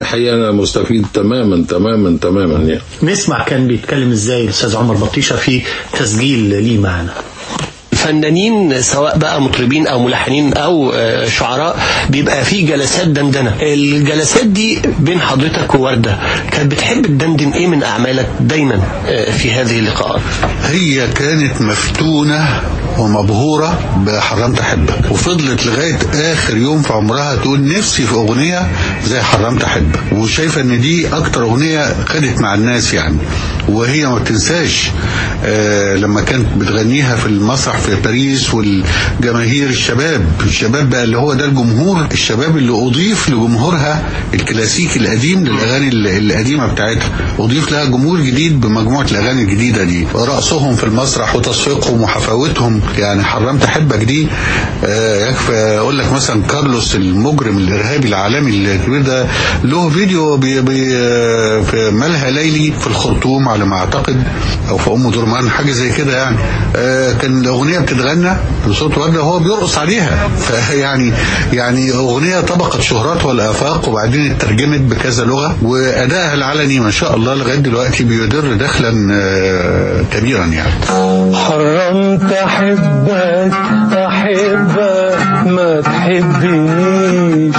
الحقيقة أنا مستفيد تماما تماما تماما يعني نسمع كان بيتكلم ازاي الاستاذ عمر بطيشه في تسجيل ليه معنا فنانين سواء بقى مطربين او ملحنين او آه، شعراء بيبقى في جلسات دندنه الجلسات دي بين حضرتك ووردة كانت بتحب تدندن ايه من اعمالك دايما آه، في هذه اللقاءات هي كانت مفتونة ومبهورة بحرمت أحبك وفضلت لغاية آخر يوم في عمرها تقول نفسي في أغنية زي حرمت أحبك وشايفة إن دي أكتر أغنية خدت مع الناس يعني وهي ما بتنساش آه لما كانت بتغنيها في المسرح في باريس والجماهير الشباب الشباب بقى اللي هو ده الجمهور الشباب اللي أضيف لجمهورها الكلاسيكي القديم للأغاني ال- القديمة بتاعتها أضيف لها جمهور جديد بمجموعة الأغاني الجديدة دي ورقصهم في المسرح وتصفيقهم وحفاوتهم يعني حرمت أحبك دي آه، يكفي أقول لك مثلا كارلوس المجرم الإرهابي العالمي الكبير ده له فيديو بي بي آه، في ملهى ليلي في الخرطوم على ما أعتقد أو في أم درمان حاجة زي كده يعني آه، كان الأغنية بتتغنى بصوت وردة وهو بيرقص عليها فيعني يعني أغنية طبقت شهرات والآفاق وبعدين اترجمت بكذا لغة وأدائها العلني ما شاء الله لغاية دلوقتي بيدر دخلا آه، كبيرا يعني حرمت احبك احبك ما تحبنيش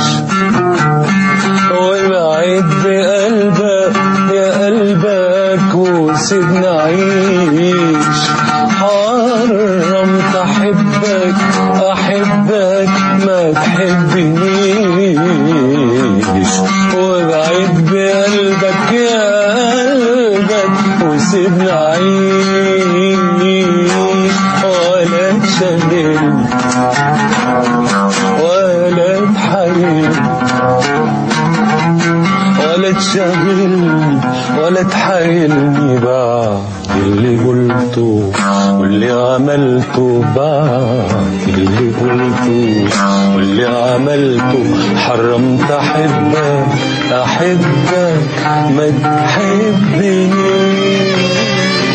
وابعد بقلبك يا قلبك وسيبني اعيش حرمت احبك احبك ما تحبنيش وابعد بقلبك يا قلبك وسيبني اعيش ولا تشغلني ولا تحيرني ولا تشغلني ولا تحايلني بعد اللي قلته واللي عملته بعد اللي قلته واللي عملته حرمت احبك احبك ما تحبنيش